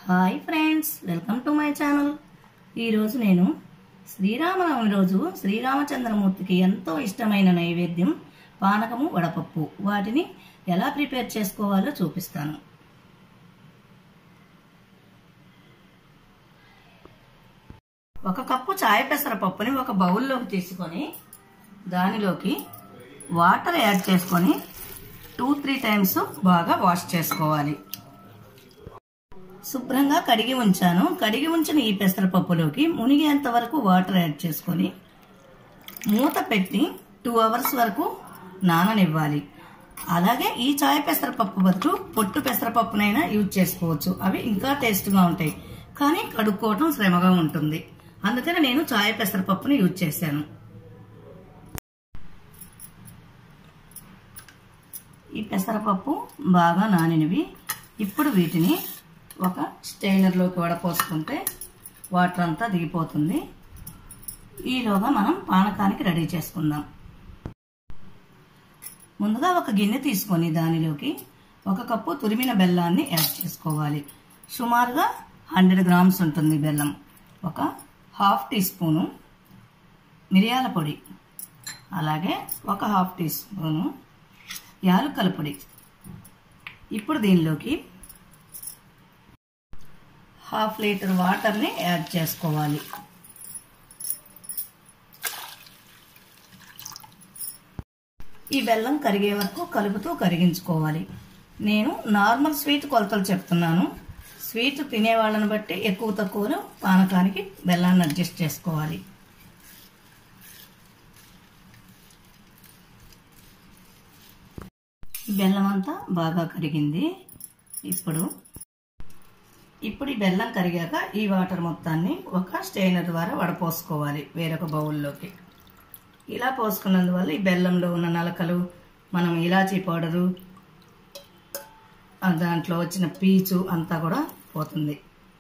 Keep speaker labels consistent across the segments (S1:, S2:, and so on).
S1: hi friends welcome to my channel ఈరోజు నేను శ్రీరామనవమి రోజు శ్రీరామచంద్రమూర్తికి ఎంతో ఇష్టమైన నైవేద్యం పానకము వడపప్పు వాటిని ఎలా ప్రిపేర్ చేసుకోవాలో చూపిస్తాను ఒక కప్పు చాయ్ పెసరపప్పుని ఒక బౌల్లోకి తీసుకొని దానిలోకి వాటర్ యాడ్ చేసుకొని టూ త్రీ టైమ్స్ బాగా వాష్ చేసుకోవాలి శుభ్రంగా కడిగి ఉంచాను కడిగి ఉంచిన ఈ పెసరపప్పులోకి మునిగేంత వరకు వాటర్ యాడ్ చేసుకొని మూత పెట్టి టూ అవర్స్ వరకు నాననివ్వాలి అలాగే ఈ చాయ్ పెసరపప్పు బదులు పొట్టు పెసరపప్పునైనా యూజ్ చేసుకోవచ్చు అవి ఇంకా టేస్ట్గా ఉంటాయి కానీ కడుక్కోవటం శ్రమగా ఉంటుంది అందుకని నేను చాయ్ పెసరపప్పుని యూజ్ చేశాను ఈ పెసరపప్పు బాగా నానినవి ఇప్పుడు వీటిని ఒక స్టెయినర్లోకి వడపోసుకుంటే వాటర్ అంతా దిగిపోతుంది ఈలోగా మనం పానకానికి రెడీ చేసుకుందాం ముందుగా ఒక గిన్నె తీసుకొని దానిలోకి ఒక కప్పు తురిమిన బెల్లాన్ని యాడ్ చేసుకోవాలి సుమారుగా హండ్రెడ్ గ్రామ్స్ ఉంటుంది బెల్లం ఒక హాఫ్ టీ స్పూను మిరియాల పొడి అలాగే ఒక హాఫ్ టీ స్పూను యాలక్కల పొడి ఇప్పుడు దీనిలోకి హాఫ్ లీటర్ వాటర్ని యాడ్ చేసుకోవాలి ఈ బెల్లం కరిగే వరకు కలుపుతూ కరిగించుకోవాలి నేను నార్మల్ స్వీట్ కొలతలు చెప్తున్నాను స్వీట్ తినే వాళ్ళని బట్టి ఎక్కువ తక్కువలో పానకానికి బెల్లాన్ని అడ్జస్ట్ చేసుకోవాలి బెల్లం అంతా బాగా కరిగింది ఇప్పుడు ఇప్పుడు ఈ బెల్లం కరిగాక ఈ వాటర్ మొత్తాన్ని ఒక స్టెయినర్ ద్వారా వడపోసుకోవాలి వేరొక బౌల్లోకి ఇలా పోసుకున్నందువల్ల ఈ బెల్లంలో ఉన్న నలకలు మనం ఇలాచీ పౌడరు దాంట్లో వచ్చిన పీచు అంతా కూడా పోతుంది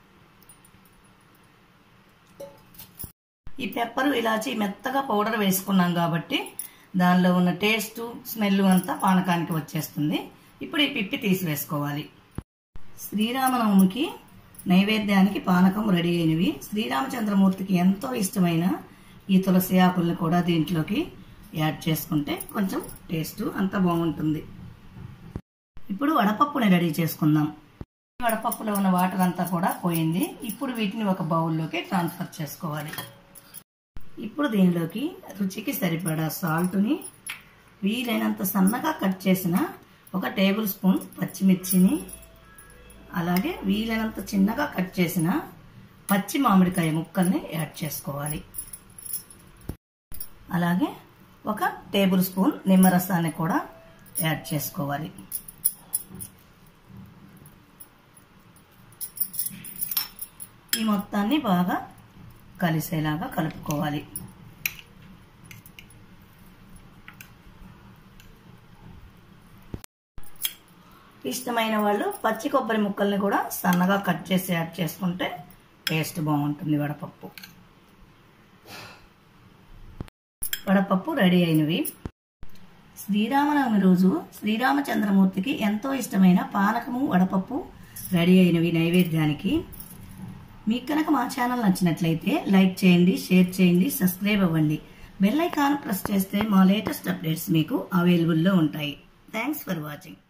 S1: ఈ పెప్పరు ఇలాచి మెత్తగా పౌడర్ వేసుకున్నాం కాబట్టి దానిలో ఉన్న టేస్ట్ స్మెల్ అంతా పానకానికి వచ్చేస్తుంది ఇప్పుడు ఈ పిప్పి తీసివేసుకోవాలి శ్రీరామనవమికి నైవేద్యానికి పానకం రెడీ అయినవి శ్రీరామచంద్రమూర్తికి ఎంతో ఇష్టమైన ఈ తులసి ఆకుల్ని కూడా దీంట్లోకి యాడ్ చేసుకుంటే కొంచెం టేస్ట్ అంత బాగుంటుంది ఇప్పుడు వడపప్పుని రెడీ చేసుకుందాం వడపప్పులో ఉన్న వాటర్ అంతా కూడా పోయింది ఇప్పుడు వీటిని ఒక బౌల్లోకి ట్రాన్స్ఫర్ చేసుకోవాలి ఇప్పుడు దీనిలోకి రుచికి సరిపడా సాల్ట్ని వీలైనంత సన్నగా కట్ చేసిన ఒక టేబుల్ స్పూన్ పచ్చిమిర్చిని అలాగే వీలైనంత చిన్నగా కట్ చేసిన పచ్చి మామిడికాయ ముక్కల్ని యాడ్ చేసుకోవాలి అలాగే ఒక టేబుల్ స్పూన్ నిమ్మరసాన్ని కూడా యాడ్ చేసుకోవాలి ఈ మొత్తాన్ని బాగా కలిసేలాగా కలుపుకోవాలి ఇష్టమైన వాళ్ళు పచ్చి కొబ్బరి ముక్కల్ని కూడా సన్నగా కట్ చేసి యాడ్ చేసుకుంటే టేస్ట్ బాగుంటుంది వడపప్పు వడపప్పు రెడీ అయినవి శ్రీరామనవమి రోజు శ్రీరామచంద్రమూర్తికి ఎంతో ఇష్టమైన పానకము వడపప్పు రెడీ అయినవి నైవేద్యానికి మీకు కనుక మా ఛానల్ నచ్చినట్లయితే లైక్ చేయండి షేర్ చేయండి సబ్స్క్రైబ్ అవ్వండి బెల్ ఐకాన్ ప్రెస్ చేస్తే మా లేటెస్ట్ అప్డేట్స్ మీకు అవైలబుల్లో ఉంటాయి థ్యాంక్స్ ఫర్ వాచింగ్